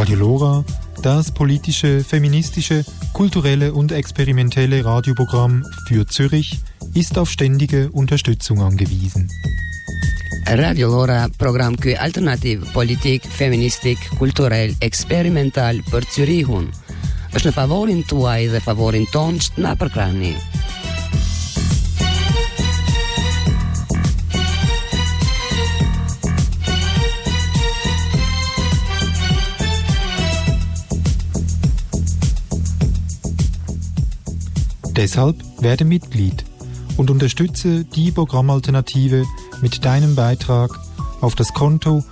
Radio Lora, das politische, feministische, kulturelle und experimentelle Radioprogramm für Zürich, ist auf ständige Unterstützung angewiesen. Radio Lora program qui alternativ politik, feministik, kulturell, eksperimental për Zyrihun. është në favorin tuaj dhe favorin tonë që të na përkrani. Deshalb werde Mitglied und unterstütze die Programmalternative mit deinem Beitrag auf das Konto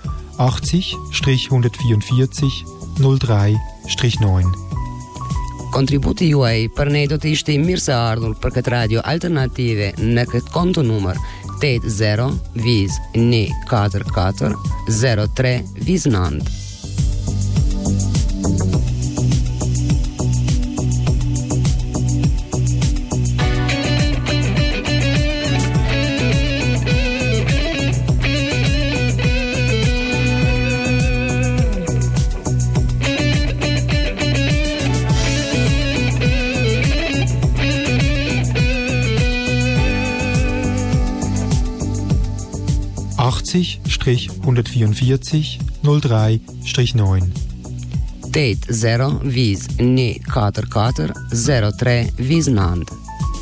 80-144 03-9. Kontributi juaj për ne do të ishte i mirë se ardhur për këtë radio alternative në këtë konto numër 80 viz 144 03 viz 9. 80-144 03-9. Date 0 viz 144 03 viz 9.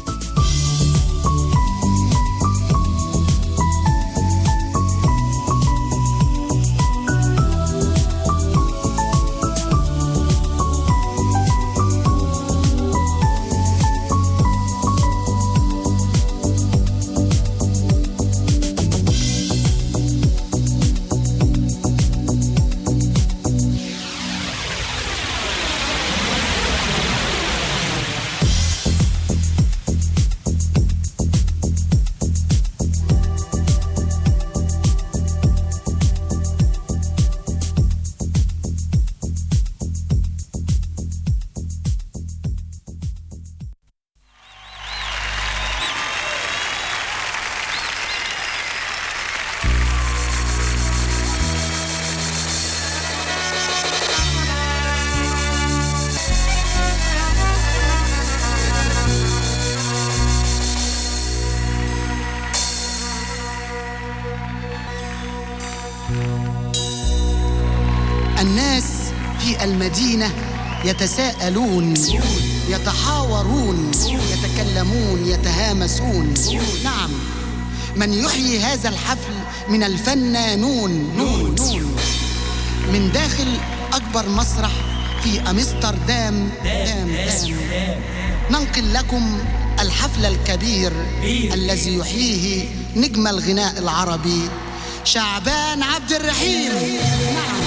المدينة يتساءلون يتحاورون يتكلمون يتهامسون نعم من يحيي هذا الحفل من الفنانون نون نون من داخل أكبر مسرح في أمستردام دام دام ننقل لكم الحفل الكبير الذي يحييه نجم الغناء العربي شعبان عبد الرحيم نعم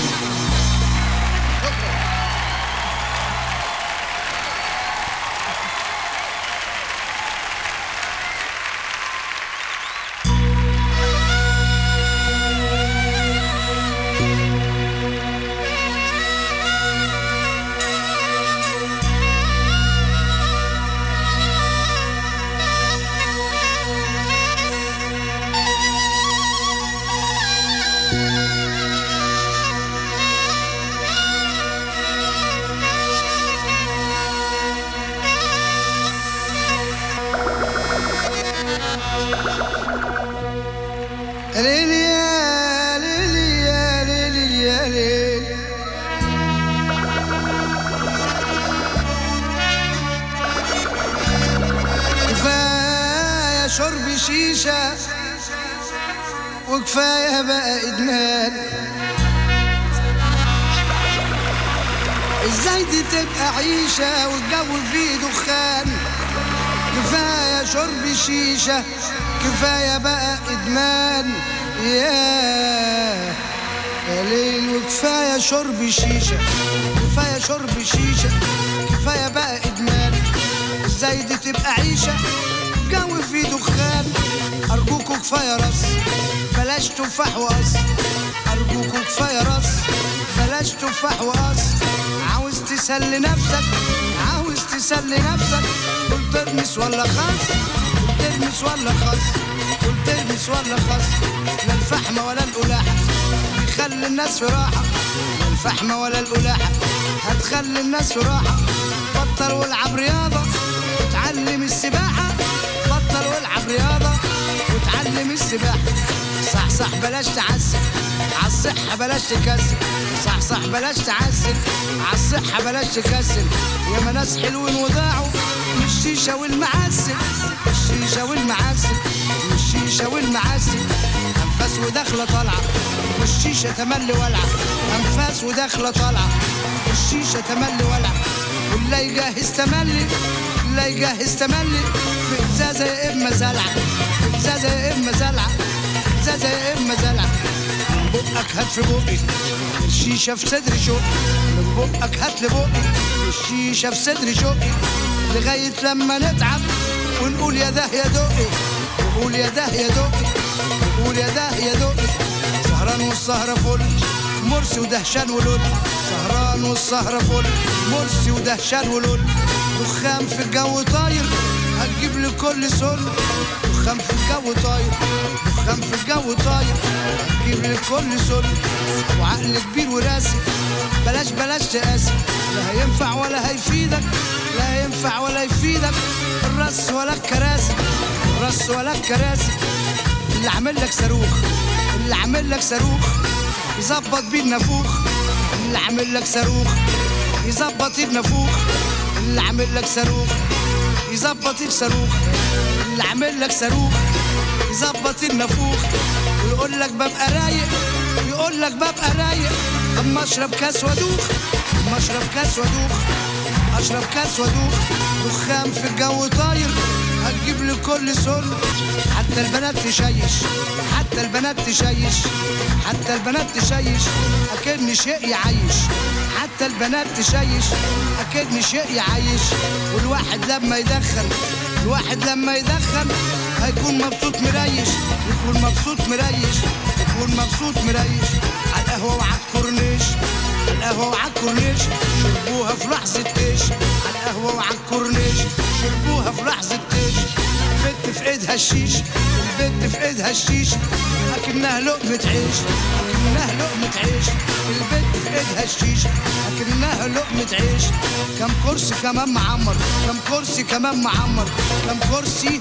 وكفايه بقى ادمان ازاي دي تبقى عيشه والجو فيه دخان كفايه شرب شيشه كفايه بقى ادمان يا يا ليل وكفايه شرب شيشه كفايه شرب شيشه كفايه بقى ادمان ازاي دي تبقى عيشه جو فيه دخان ارجوكوا كفايه رص بلاش تفاح وقص أرجوكوا كفاية رص بلاش تفاح وقص عاوز تسلي نفسك عاوز تسلي نفسك قول ترمس ولا خس قول ترمس ولا خس قول ترمس ولا خس لا الفحمة ولا القلاحة بيخلي الناس في راحة الفحمة ولا القلاحة هتخلي الناس في راحة بطل والعب رياضة وتعلم السباحة بطل والعب رياضة وتعلم السباحة صح صح بلاش تعسل عالصحة بلاش تكسل صح صح بلاش تعسل عالصحة بلاش تكسل ياما ناس حلوين وضاعوا من الشيشة والمعسل الشيشة والمعسل والشيشة والمعسل أنفاس وداخلة طالعة والشيشة تملي ولعة أنفاس وداخلة طالعة والشيشة تملي ولعة واللي يجهز تملي اللي يجهز تملي في إزازة يا إما زلعة في إزازة يا إما زلعة في إزازة يا إما زلعة من بقك هات في بقي الشيشة في صدري شوقي من بقك هات لبقي الشيشة في صدري شوقي لغاية لما نتعب ونقول يا ده يا دقي نقول يا ده يا دقي نقول يا ده يا دقي سهران والسهرة فل مرسي ودهشان ولول سهران والسهرة فل مرسي ودهشان ولول دخان في الجو طاير هتجيب لي كل سل دخان في الجو طاير دخان في الجو طاير هتجيب لي كل سل وعقل كبير وراسي بلاش بلاش تقاسي لا هينفع ولا هيفيدك لا هينفع ولا يفيدك الرص ولا الكراسي الرص ولا الكراسي اللي عامل لك صاروخ اللي عامل لك صاروخ يظبط بيه النافوخ اللي عامل لك صاروخ يظبط النافوخ اللي عامل لك صاروخ يظبط الصاروخ اللي عامل لك صاروخ يظبط النافوخ ويقول لك ببقى رايق يقول لك ببقى رايق اما اشرب كاس وادوخ اما اشرب كاس وادوخ اشرب كاس وادوخ دخان في الجو طاير هتجيب لي كل سل حتى البنات تشيش حتى البنات تشيش حتى البنات تشيش اكن شيء يعيش حتى البنات تشيش اكن شيء يعيش والواحد لما يدخن الواحد لما يدخن هيكون مبسوط مريش يكون مبسوط مريش يكون مبسوط مريش على القهوة وعلى الكورنيش على القهوة وعلى الكورنيش شربوها في لحظة تيش على القهوة وعلى الكورنيش شربوها في لحظة تيش البت في ايدها الشيش البت في ايدها الشيش اكنها لقمة عيش اكنها لقمة عيش البت في ايدها الشيش اكنها لقمة عيش كم كرسي كمان معمر كم كرسي كمان معمر كم كرسي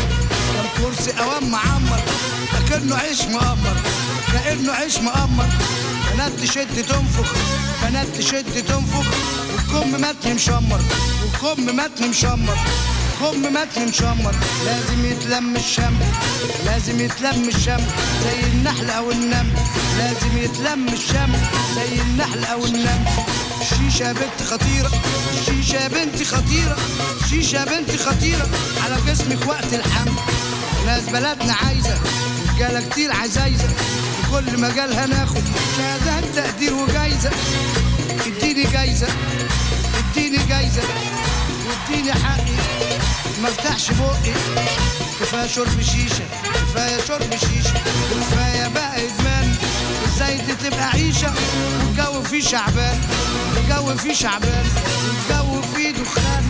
كم كرسي اوام معمر اكنه عيش مقمر كانه عيش مقمر بنات تشد تنفخ بنات تشد تنفخ والكم متن مشمر والكم متن مشمر كم متن مشمر لازم يتلم الشم لازم يتلم الشم زي النحل او النمل لازم يتلم الشم زي النحل او النمل الشيشة يا بنت خطيرة الشيشة يا بنت خطيرة الشيشة يا بنت خطيرة على جسمك وقت الحمل ناس بلدنا عايزة رجالة كتير عزايزة في كل مجال هناخد شهادات تقدير وجايزة اديني جايزة اديني جايزة واديني حقي ما افتحش بقي كفاية شرب شيشة كفاية شرب شيشة كفاية بقى ادمان ازاي دي تبقى عيشة والجو فيه شعبان الجو فيه شعبان والجو فيه دخان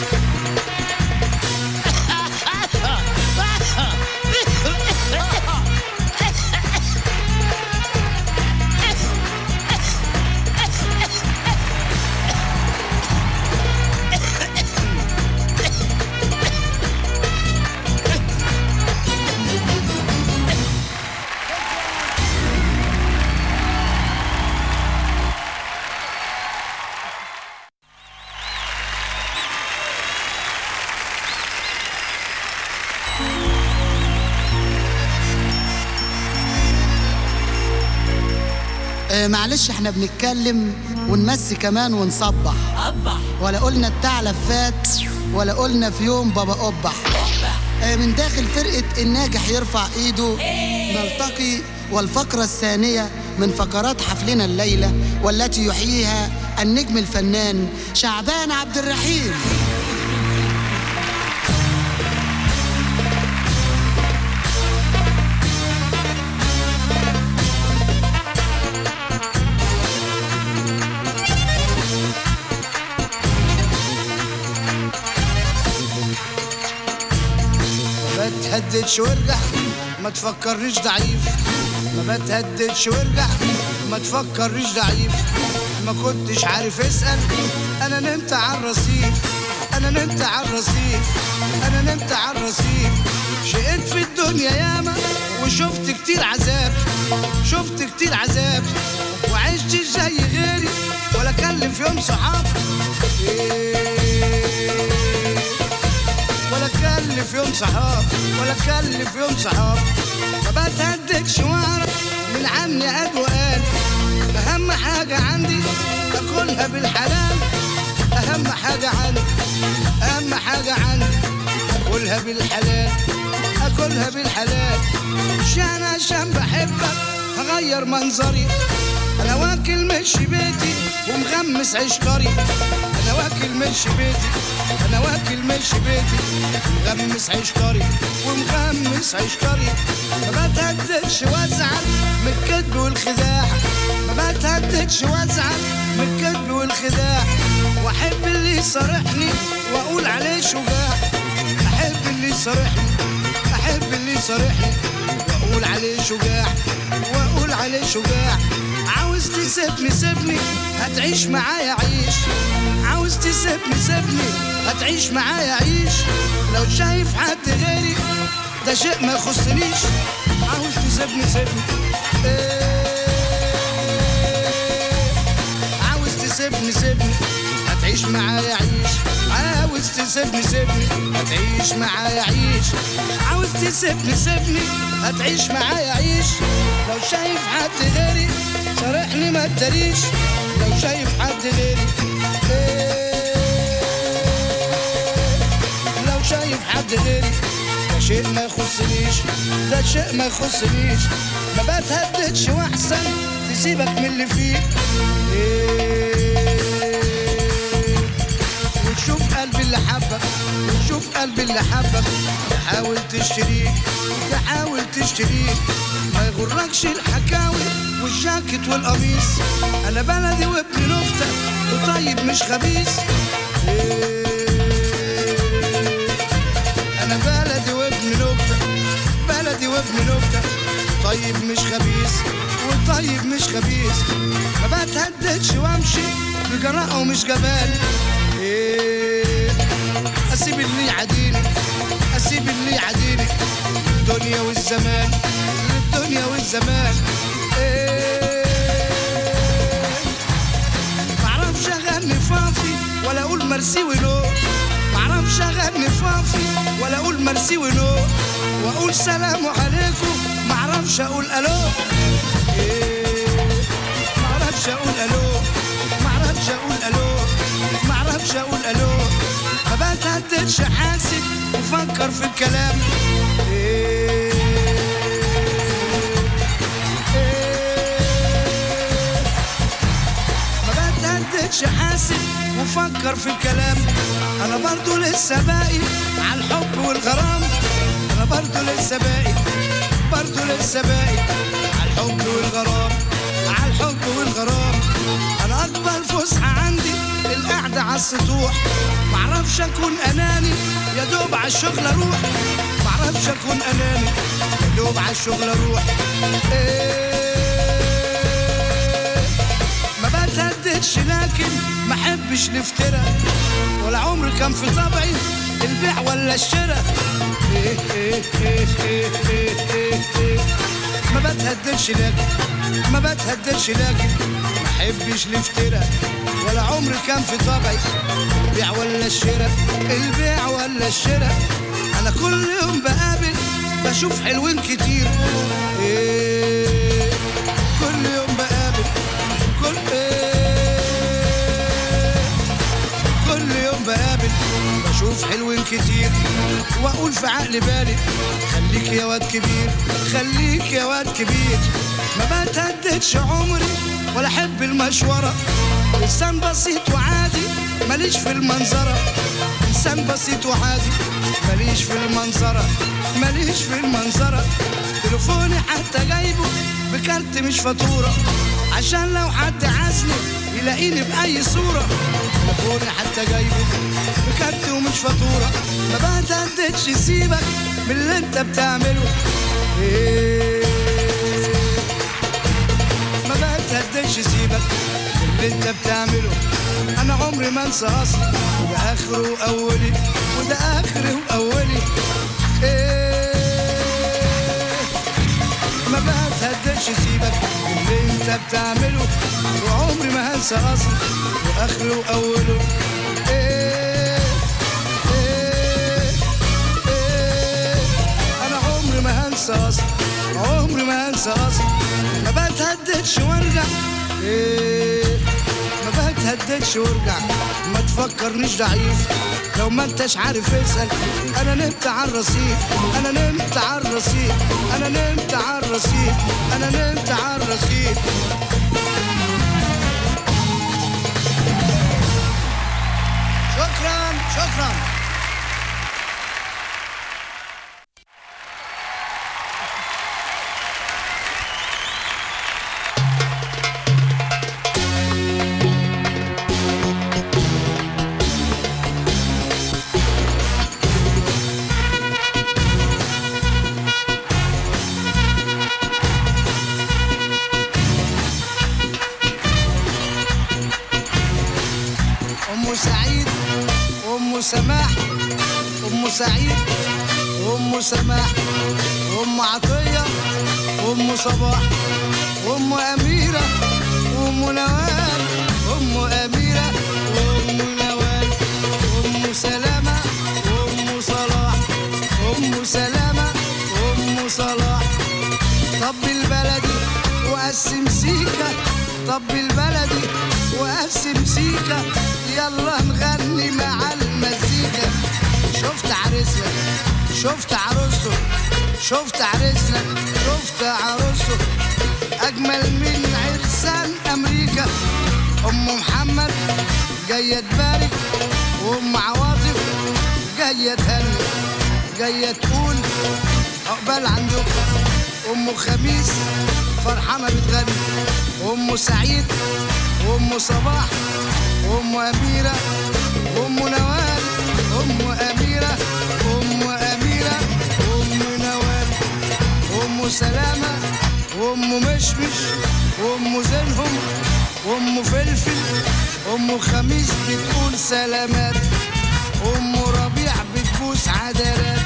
آه، معلش احنا بنتكلم ونمسي كمان ونصبح ولا قلنا الثعلب فات ولا قلنا في يوم بابا قبح آه، من داخل فرقة الناجح يرفع ايده نلتقي والفقرة الثانية من فقرات حفلنا الليلة والتي يحييها النجم الفنان شعبان عبد الرحيم ما تهددش وارجع ما تفكرنيش ضعيف ما بتهددش وارجع ما تفكرش ضعيف ما كنتش عارف اسأل انا نمت على الرصيف انا نمت على الرصيف انا نمت على الرصيف شقيت في الدنيا ياما وشفت كتير عذاب شفت كتير عذاب وعشت زي غيري ولا كلم في يوم صحاب إيه ولا كلف يوم صحاب ولا كلف يوم صحاب ما بتهددش واعرف من عني قد وقال اهم حاجة عندي اكلها بالحلال اهم حاجة عندي اهم حاجة عندي اكلها بالحلال اكلها بالحلال مش انا عشان بحبك هغير منظري انا واكل مش بيتي ومغمس عشقري انا واكل مش بيتي انا واكل مش بيتي مغمس عشقري ومغمس عشقري ما بتهددش وازعل من الكذب والخداع ما بتهددش وازعل من الكذب والخداع واحب اللي يصارحني واقول عليه شجاع احب اللي يصارحني احب اللي يصارحني واقول عليه شجاع واقول عليه شجاع عاوز تسيبني سيبني هتعيش معايا عيش عاوز تسيبني سيبني هتعيش معايا عيش لو شايف حد غيري ده شيء ما يخصنيش عاوز تسيبني سيبني إيه عاوز تسيبني سيبني هتعيش معايا عيش عاوز تسيبني سيبني هتعيش معايا عيش عاوز تسيبني سيبني هتعيش معايا عيش لو شايف حد غيري صارحني ما تداريش لو شايف حد غيري إيه لو شايف حد غيري ده شيء ما يخصنيش ده شيء ما يخصنيش ما بتهددش واحسن تسيبك من اللي فيك إيه وتشوف قلبي اللي حبك وتشوف قلبي اللي حبك تحاول تشتريك تحاول تشتريك ما يغركش الحكاوي والجاكيت والقميص انا بلدي وابن نكته وطيب مش خبيث إيه انا بلدي وابن نكته بلدي وابن نكته طيب مش خبيث وطيب مش خبيث ما بتهددش وامشي بجراءة ومش جبان إيه اسيب اللي يعاديني اسيب اللي يعاديني الدنيا والزمان الدنيا والزمان إيه معرفش اغني فافي ولا اقول مرسي ونو معرفش اغني فافي ولا اقول مرسي ونو واقول سلام عليكم معرفش اقول الو إيه معرفش اقول الو معرفش اقول الو معرفش اقول الو ما بتهددش حاسب وفكر في الكلام إيه إيه ما بتهددش حاسب وفكر في الكلام انا برضو لسه باقي على الحب والغرام انا برضو لسه باقي برضو لسه باقي على الحب والغرام على الحب والغرام انا اكبر فسحه عندي القعده على السطوح معرفش اكون اناني يا دوب على الشغل اروح معرفش اكون اناني يا دوب على الشغل اروح إيه ما بتهددش لكن ما احبش الافتراء ولا عمري كان في طبعي البيع ولا الشراء إيه إيه إيه إيه إيه إيه إيه. ما بتهددش لكن ما بتهددش لكن ما احبش الافتراء ولا عمري كان في طبعي البيع ولا الشراء البيع ولا الشراء انا كل يوم بقابل بشوف حلوين كتير إيه كل يوم بقابل كل إيه كل يوم بقابل بشوف حلوين كتير واقول في عقل بالي خليك يا واد كبير خليك يا واد كبير ما بتهددش عمري ولا احب المشوره انسان بسيط وعادي ماليش في المنظره انسان بسيط وعادي ماليش في المنظره ماليش في المنظره تليفوني حتى جايبه بكارت مش فاتوره عشان لو حد عازني يلاقيني بأي صورة تليفوني حتى جايبه بكارت ومش فاتورة ما بتهددش سيبك من اللي انت بتعمله إيه ما قدرش اسيبك اللي انت بتعمله انا عمري ما انسى اصلي وده اخره واولي وده اخره واولي ايه ما بتهددش سيبك اللي انت بتعمله وعمري ما هنسى اصلي واخره واوله ايه ايه ايه انا عمري ما هنسى اصلي عمري ما هنسى اصلي ما بتهددش وارجع ايه ما بتهددش وارجع ما تفكرنيش ضعيف لو ما انتش عارف اسال انا نمت على الرصيف انا نمت على الرصيف انا نمت على الرصيف انا نمت على الرصيف شكرا شكرا ام سعيد ام سماح ام سعيد ام سماح ام عطيه ام صباح ام اميره ام نوال ام اميره ام نوال ام سلامه ام صلاح ام سلامه ام صلاح طب البلدي وقسم سيكا طب البلدي وقسم سيكا يلا نغني مع المزيكا شفت عريسنا شفت عروسته شفت عريسنا شفت عروسته اجمل من عرسان امريكا ام محمد جايه تبارك وام عواطف جايه تهني جايه تقول عقبال عندكم ام خميس فرحانه بتغني ام سعيد وام صباح وام اميره وام نوال ام اميره ام اميره ام نوال ام سلامه وام مشمش وام زينهم وام فلفل ام خميس بتقول سلامات ام ربيع بتبوس عدالات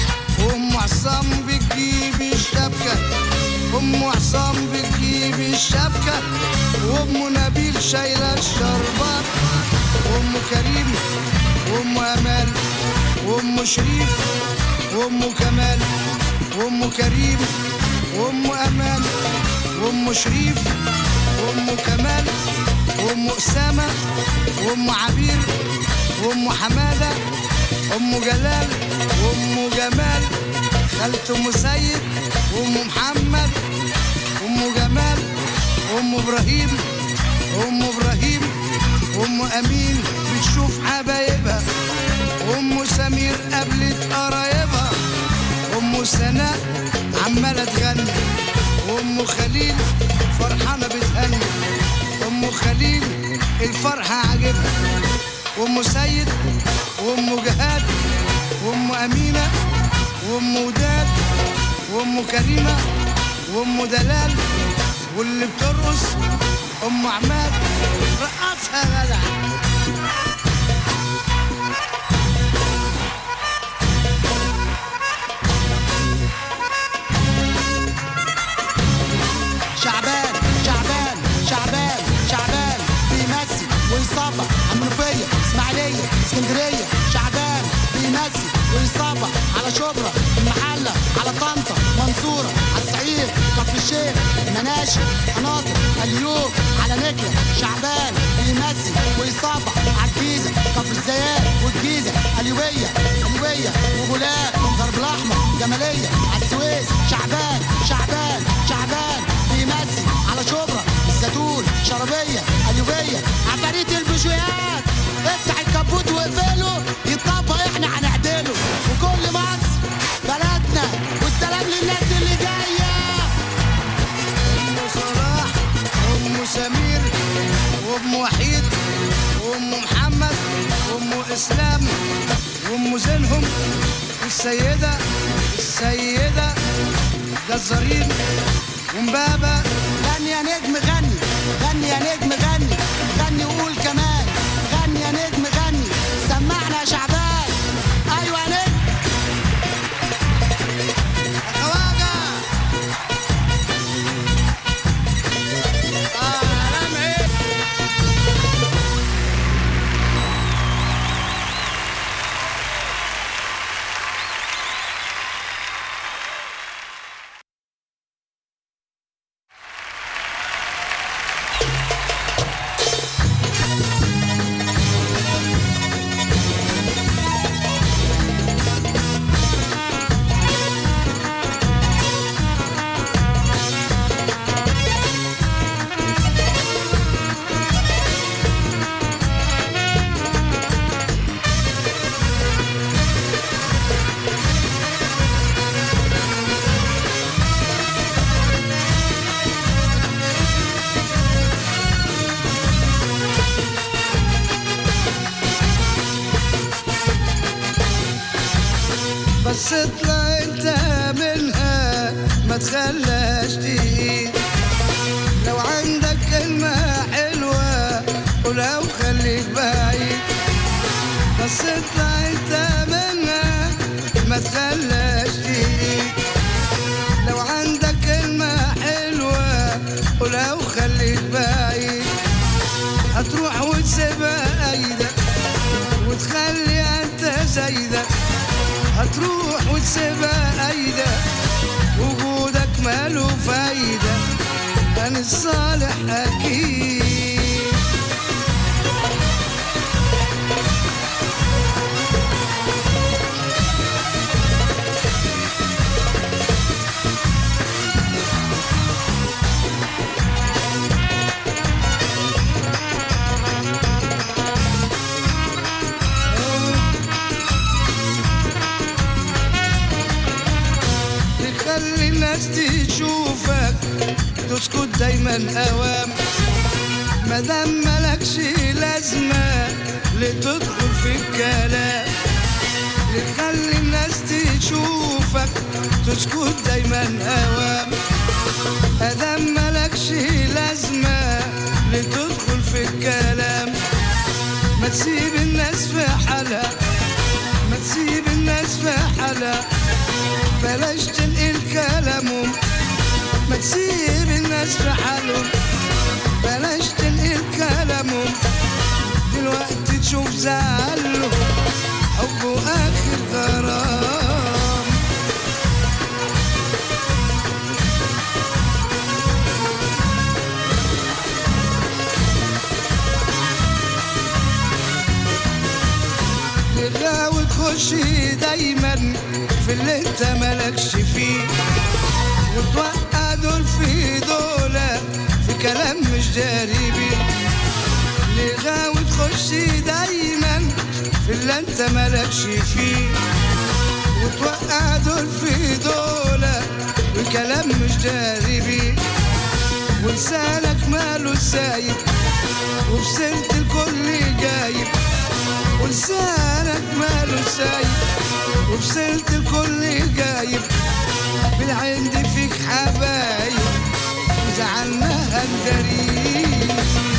ام عصام بتجيب الشبكه ام عصام بتجيب الشبكه وام نبيل شايله الشربات وام كريم وام امال وام شريف وام كمال وام كريم وام امان وام شريف وام كمال وام اسامه وام عبير وام حماده ام جلال وام جمال خالته ام سيد وام محمد ام جمال ام ابراهيم ام ابراهيم ام امين بتشوف حبايبها ام سمير قابلت قرايبها ام سناء عماله تغني وام خليل فرحانه بتهني ام خليل الفرحه عاجبها وام سيد وام جهاد وام امينه وام وداد وام كريمه وام دلال واللي بترقص ام عماد رقصها غدا شعبان شعبان شعبان شعبان بيمثل ويصبح على المنوفية اسماعيلية اسكندرية شعبان بيمثل ويصبح على شبرا المحلة على طنطا منصورة على الصعيد كفر الشيخ مناشي قناطر اليوم على نكلة شعبان بيمثل ويصبح على الجيزة كفر الزيات والجيزة اليوبية اليوبية وبولاق ضرب الأحمر جمالية على السويس شعبان شعبان شعبان بيمثل على شبرا الزيتون شربية اليوبية عفاريت البشويات افتح الكبوت واقفله يطبق احنا هنعدله وكل مصر بلدنا والسلام للناس اللي جايه ام صلاح وام سمير وام وحيد وام محمد وام اسلام وام زينهم والسيده السيده جزارين ومبابه غني يا نجم غني غني يا نجم غني غني وقول كمان غني يا نجم غني سمعنا يا شعبان ايوه يا نجم يا خواجة آه علام ايه بس اطلع انت منها ما تخلاش تقيل لو عندك كلمة حلوة قولها وخليك بعيد بس اطلع انت منها ما تخلاش تقيل لو عندك كلمة حلوة قولها وخليك بعيد هتروح وتسيبها ايدك وتخلي انت زايدك هتروح وتسيبها ايدك وجودك ماله فايدة كان الصالح اكيد تخلي الناس تشوفك تسكت دايما اوام مادام ملكش لازمة لتدخل في الكلام تخلي الناس تشوفك تسكت دايما اوام مادام ملكش لازمة لتدخل في الكلام ما تسيب الناس في حالها ما تسيب الناس في حالها بلاش تنقل كلامهم ما تسيب الناس في حالهم بلاش تنقل كلامهم دلوقتي تشوف زعلهم حبه اخر غرام تغاوي تخش دايما في اللي انت مالكش فيه وتوقع دول في دولة في كلام مش داري بيه لغاوي تخش دايما في اللي انت مالكش فيه وتوقع دول في دولة وكلام مش داري بيه ولسانك ماله سايب وفي سيرة الكل جايب ولسانك ماله سايب وفي سيرة الكل جايب بالعين دي فيك حبايب وزعلناها ندريب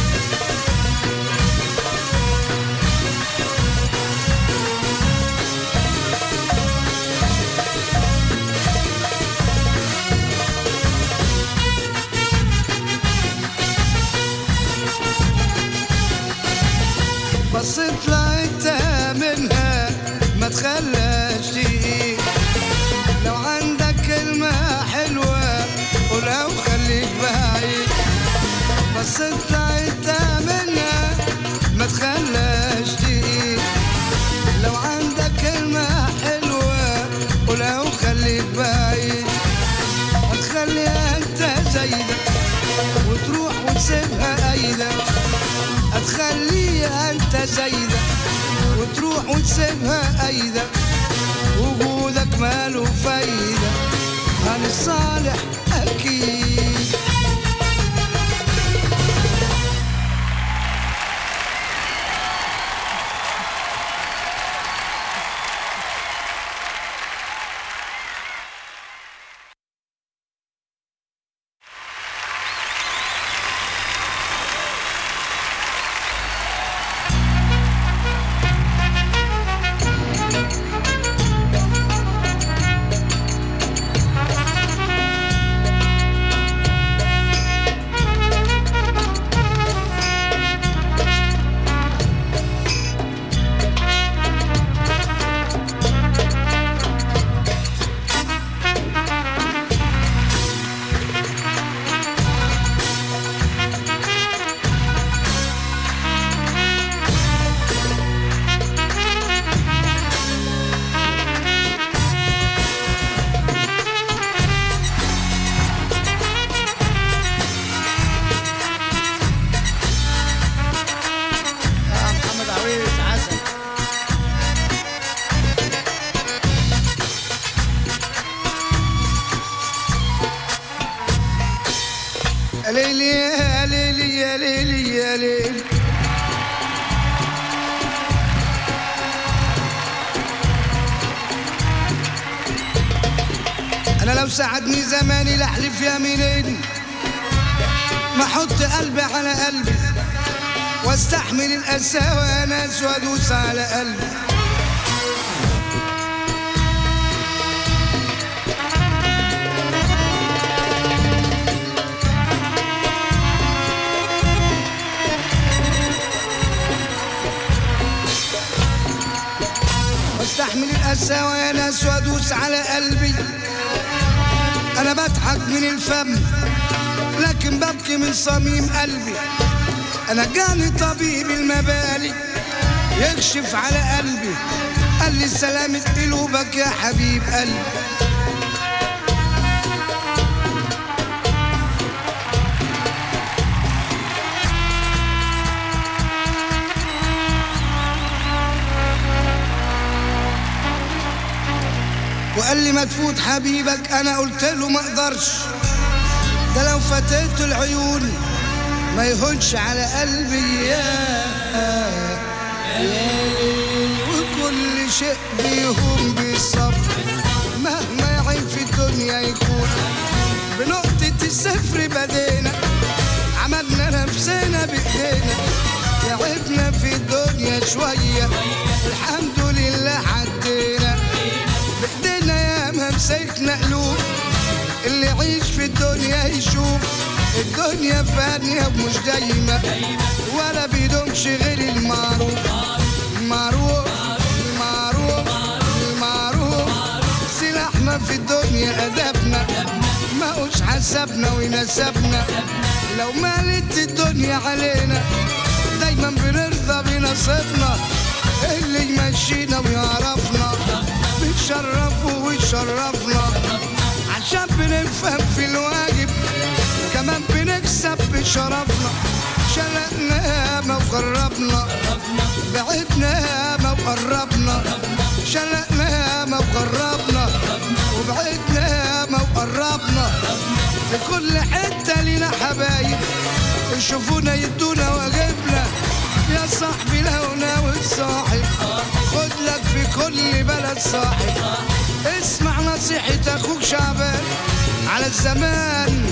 بس اطلع انت منها ما تخلاش دقيق لو عندك كلمة حلوة قولها وخليك بعيد بس اطلع انت منها ما تخلاش دقيق لو عندك كلمة حلوة قولها وخليك بعيد هتخليها انت زايدة وتروح وتسيبها ايدة هتخليها انت زايدة وتروح وتسيبها ايدة وجودك ماله فايدة عن الصالح اكيد ليل انا لو ساعدني زماني لاحلف يمينين ما احط قلبي على قلبي واستحمل القساوة ناس وادوس على قلبي واستحمل القساوة يا ناس وادوس على قلبي انا بضحك من الفم لكن ببكي من صميم قلبي انا جاني طبيب المبالي يكشف على قلبي قال لي سلامة قلوبك يا حبيب قلبي وقال لي ما تفوت حبيبك انا قلت له ما اقدرش ده لو فتيت العيون ما يهونش على قلبي يا يا ليل وكل شيء بيهون بالصبر مهما يعين في الدنيا يكون بنقطة الصفر بدينا عملنا نفسنا بإيدينا تعبنا في الدنيا شوية الحمد لله عدينا بإيدينا يا ما مسكنا قلوب اللي يعيش في الدنيا يشوف الدنيا فانية ومش دايمة ولا بيدومش غير المعروف المعروف المعروف المعروف سلاحنا في الدنيا أدبنا ما هوش حسبنا ونسبنا لو مالت الدنيا علينا دايما بنرضى بنصيبنا اللي يمشينا ويعرفنا بنشرفه ويشرفنا عشان بنفهم في الواجب كمان بنكسب بشرفنا شلقنا ياما وقربنا بعدنا ياما وقربنا شلقنا ياما وقربنا وبعدنا ياما وقربنا في كل حتة لينا حبايب يشوفونا يدونا واجبنا يا صاحبي لو ناوي تصاحب خد لك في كل بلد صاحب اسمع نصيحة اخوك شعبان على الزمان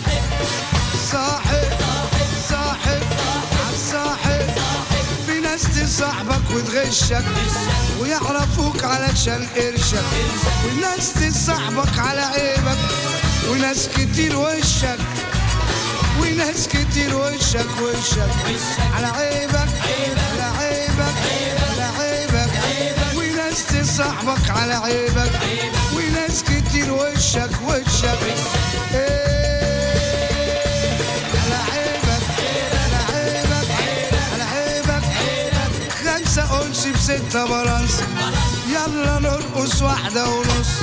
صاحب صاحب عالصاحب في ناس تصاحبك وتغشك ويعرفوك علشان قرشك وناس تصاحبك على عيبك وناس كتير وشك وناس كتير وشك وشك على عيبك على عيبك على عيبك وناس تصاحبك على عيبك وناس كتير وشك وشك إيه، على عيبك على عيبك على عيبك خمسة أنس بستة بلانس يلا نرقص واحدة ونص